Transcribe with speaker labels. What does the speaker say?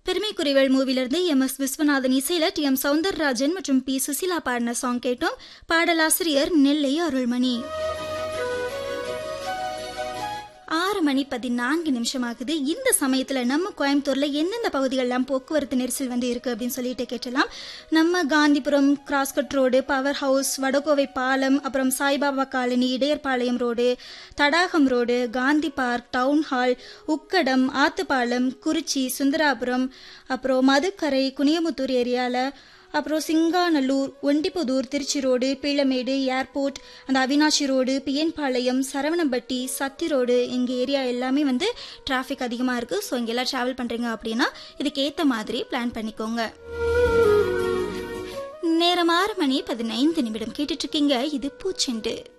Speaker 1: பெருமைக்குரியவள் மூவிலிருந்து M S Viswanathan இசையில T M Soundararajan மற்றும் பி சுசிலா பாடின சாங் கேட்டோம் பாடலாசிரியர் நெல்லை அருள்மணி ஆறு மணி பதினான்கு நிமிஷம் ஆகுது இந்த சமயத்தில் நம்ம கோயம்புத்தூரில் எந்தெந்த பகுதிகளெலாம் போக்குவரத்து நெரிசல் வந்து இருக்குது அப்படின்னு சொல்லிட்டு கேட்டலாம் நம்ம Gandhipuram crosscut road power house Vadakovai பாலம் அப்புறம் Saibaba colony Idayarpalayam road Thadagam road Gandhi park town hall Ukkadam Athupalam Kurichi Sundarapuram அப்புறம் மதுக்கரை குனியமுத்தூர் ஏரியாவில் அப்புறம் சிங்காநல்லூர் ஒண்டிப்புதூர் திருச்சி ரோடு பீளமேடு ஏர்போர்ட் அந்த அவினாஷி ரோடு பிஎன்பாளையம் சரவணம்பட்டி சத்தி ரோடு எங்கள் ஏரியா எல்லாமே வந்து டிராஃபிக் அதிகமாக இருக்குது ஸோ இங்கெல்லாம் ட்ராவல் பண்ணுறீங்க அப்படின்னா இதுக்கு ஏற்ற மாதிரி பிளான் பண்ணிக்கோங்க நேரம் ஆறு மணி பதினைந்து நிமிடம் கேட்டுட்டு இருக்கீங்க இது பூச்செண்டு